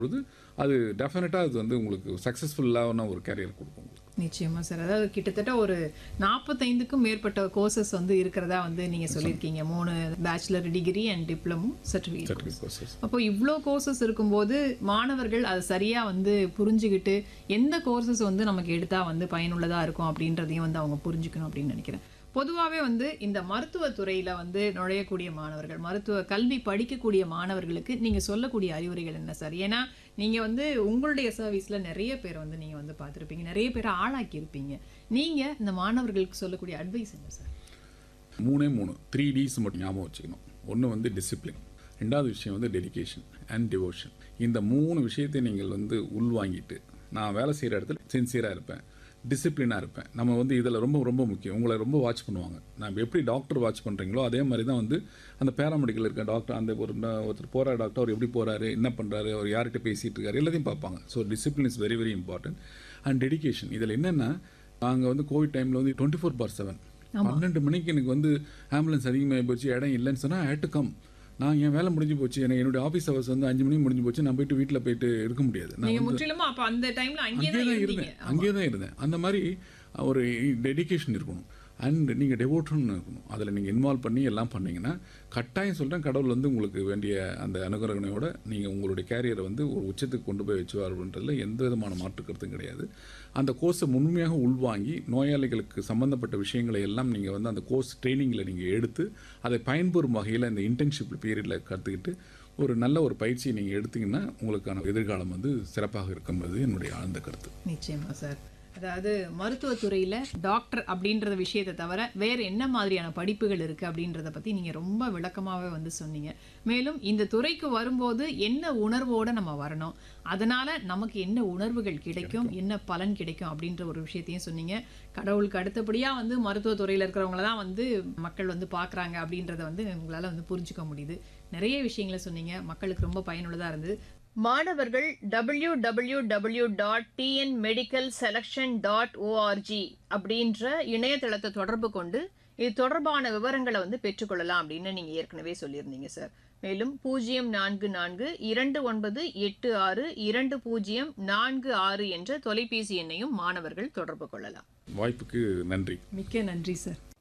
பொழுது அது டெஃபினட்டாக அது வந்து உங்களுக்கு சக்ஸஸ்ஃபுல்லான ஒரு கேரியர் கொடுக்கும் உங்களுக்கு. நிச்சயமா சார் அதாவது கிட்டத்தட்ட ஒரு நாற்பத்தைந்துக்கும் மேற்பட்ட கோர்சஸ் வந்து இருக்கிறதா வந்து நீங்க சொல்லியிருக்கீங்க மூணு bachelor degree and diploma certificate Certificate courses. அப்போ இவ்வளோ கோர்சஸ் இருக்கும்போது மாணவர்கள் அதை சரியாக வந்து புரிஞ்சுக்கிட்டு எந்த கோர்சஸ் வந்து நமக்கு எடுத்தால் வந்து பயனுள்ளதாக இருக்கும் அப்படின்றதையும் வந்து அவங்க புரிஞ்சுக்கணும் அப்படின்னு நினைக்கிறேன் பொதுவாகவே வந்து இந்த மருத்துவத்துறையில் வந்து நுழையக்கூடிய மாணவர்கள் மருத்துவ கல்வி படிக்கக்கூடிய மாணவர்களுக்கு நீங்கள் சொல்லக்கூடிய அறிவுரைகள் என்ன சார் ஏன்னா நீங்கள் வந்து உங்களுடைய சர்வீஸில் நிறைய பேர் வந்து நீங்கள் வந்து பார்த்துருப்பீங்க நிறைய பேரை ஆளாக்கியிருப்பீங்க நீங்கள் இந்த மாணவர்களுக்கு சொல்லக்கூடிய அட்வைஸ் என்ன சார் மூணே மூணு த்ரீ டிஸ் மட்டும் ஞாபகம் வச்சுக்கணும் ஒன்று வந்து டிசிப்ளின் ரெண்டாவது விஷயம் வந்து டெடிகேஷன் அண்ட் டிவோஷன் இந்த மூணு விஷயத்தை நீங்கள் வந்து உள்வாங்கிட்டு நான் வேலை செய்கிற இடத்துல சின்சியராக இருப்பேன் டிசிப்ளினாக இருப்பேன் நம்ம வந்து இதில் ரொம்ப ரொம்ப முக்கியம் உங்களை ரொம்ப வாட்ச் பண்ணுவாங்க நான் எப்படி டாக்டர் வாட்ச் பண்ணுறீங்களோ அதே மாதிரி தான் வந்து அந்த பேராமெடிக்கல் இருக்க டாக்டர் அந்த ஒரு ந- ஒருத்தர் போகிற டாக்டர் அவர் எப்படி போகிறாரு என்ன பண்ணுறாரு அவர் யார்கிட்ட பேசிகிட்டு இருக்காரு எல்லாத்தையும் பார்ப்பாங்க so discipline is very very important and dedication இதில் என்னென்னா நாங்கள் வந்து கோவிட் டைமில் வந்து டுவெண்ட்டி ஃபோர் பார் செவன் பன்னெண்டு மணிக்கு எனக்கு வந்து ஆம்புலன்ஸ் அதிகமாகி போச்சு இடம் இல்லைன்னு சொன்னால் ஹேட் டு கம் நான் என் வேலை முடிஞ்சு போச்சு எனக்கு என்னுடைய ஆஃபீஸ் ஹவர்ஸ் வந்து அஞ்சு மணிக்கு முடிஞ்சு போச்சு நான் போயிட்டு வீட்டில் போயிட்டு இருக்க முடியாது நான் நீங்கள் முற்றிலுமா அப்போ அந்த டைமில் அங்கேயே அங்கேயே தான் தான் இருந்தீங்க இருந்தேன் அங்கேயே தான் இருந்தேன் அந்த மாதிரி ஒரு டெடிகேஷன் இருக்கணும் அண்ட் நீங்கள் டெவோட்டன் இருக்கணும் அதில் நீங்கள் இன்வால்வ் பண்ணி எல்லாம் பண்ணீங்கன்னா கட்டாயம் சொல்கிறேன் கடவுள் வந்து உங்களுக்கு வேண்டிய அந்த அனுகிரகணையோட நீங்கள் உங்களுடைய கேரியரை வந்து ஒரு உச்சத்துக்கு கொண்டு போய் வச்சுவார்ன்றதுல எந்த விதமான மாற்று கருத்தும் கிடையாது அந்த கோர்ஸை முழுமையாக உள்வாங்கி நோயாளிகளுக்கு சம்பந்தப்பட்ட விஷயங்களை எல்லாம் நீங்கள் வந்து அந்த கோர்ஸ் ட்ரைனிங்கில் நீங்கள் எடுத்து அதை பயன்பெறும் வகையில் இந்த இன்டர்ன்ஷிப் பீரியடில் கற்றுக்கிட்டு ஒரு நல்ல ஒரு பயிற்சியை நீங்கள் எடுத்தீங்கன்னா உங்களுக்கான எதிர்காலம் வந்து சிறப்பாக இருக்கும்போது என்னுடைய ஆழ்ந்த கருத்து நிச்சயமா சார் அதாவது மருத்துவத்துறையில் டாக்டர் அப்படின்றத விஷயத்தை தவிர வேறு என்ன மாதிரியான படிப்புகள் இருக்குது அப்படின்றத பற்றி நீங்கள் ரொம்ப விளக்கமாகவே வந்து சொன்னீங்க மேலும் இந்த துறைக்கு வரும்போது என்ன உணர்வோடு நம்ம வரணும் அதனால் நமக்கு என்ன உணர்வுகள் கிடைக்கும் என்ன பலன் கிடைக்கும் அப்படின்ற ஒரு விஷயத்தையும் சொன்னீங்க கடவுளுக்கு அடுத்தபடியாக வந்து மருத்துவத்துறையில் இருக்கிறவங்கள தான் வந்து மக்கள் வந்து பார்க்குறாங்க அப்படின்றத வந்து உங்களால் வந்து புரிஞ்சுக்க முடியுது நிறைய விஷயங்களை சொன்னீங்க மக்களுக்கு ரொம்ப பயனுள்ளதாக இருந்தது மாணவர்கள் W W W dot TN medical selection dot ORG அப்படின்ற இணையதளத்தை தொடர்பு கொண்டு இது தொடர்பான விவரங்களை வந்து பெற்றுக்கொள்ளலாம் அப்படின்னு நீங்கள் ஏற்கனவே சொல்லியிருந்தீங்க சார் மேலும் பூஜ்ஜியம் நான்கு நான்கு இரண்டு ஒன்பது எட்டு ஆறு இரண்டு பூஜ்ஜியம் நான்கு ஆறு என்ற தொலைபேசி எண்ணையும் மாணவர்கள் தொடர்பு கொள்ளலாம் வாய்ப்புக்கு நன்றி மிக்க நன்றி சார்